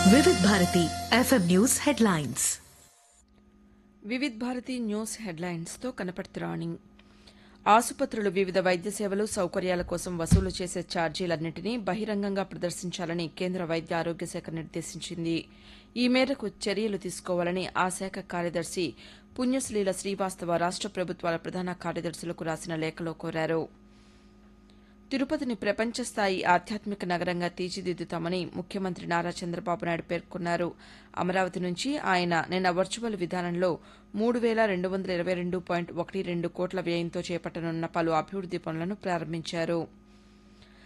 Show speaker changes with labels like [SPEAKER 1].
[SPEAKER 1] Vividh Bharati FM news headlines
[SPEAKER 2] Vividh Bharati news హెడ్లైన్స్తో కనపడుతురాణి ఆసుపత్రులు వివిధ వైద్య సేవలు సౌకర్యాల కోసం వసూలు చేసే ఛార్జీలన్నింటినీ బహిరంగంగా ప్రదర్శించాలని కేంద్ర వైద్య ఆరోగ్య శాఖ నిర్దేశించింది ఈ మేరకు చర్యలు తీసుకోవాలని ఆ శాఖ కార్యదర్శి పుణ్యశ్లీల శ్రీవాస్తవ రాష్ట ప్రభుత్వాల ప్రధాన కార్యదర్శులకు రాసిన లేఖలో కోరారు తిరుపతిని ప్రపంచ స్థాయి ఆధ్యాత్మిక నగరంగా తీర్చిదిద్దుతామని ముఖ్యమంత్రి నారా చంద్రబాబు నాయుడు పేర్కొన్నారు అమరావతి నుంచి ఆయన నిన్న వర్చువల్ విధానంలో మూడు వేల రెండు వందల ఇరవై రెండు పాయింట్ ఒకటి రెండు కోట్ల వ్యయంతో చేపట్టనున్న పలు అభివృద్ది పనులను ప్రారంభించారు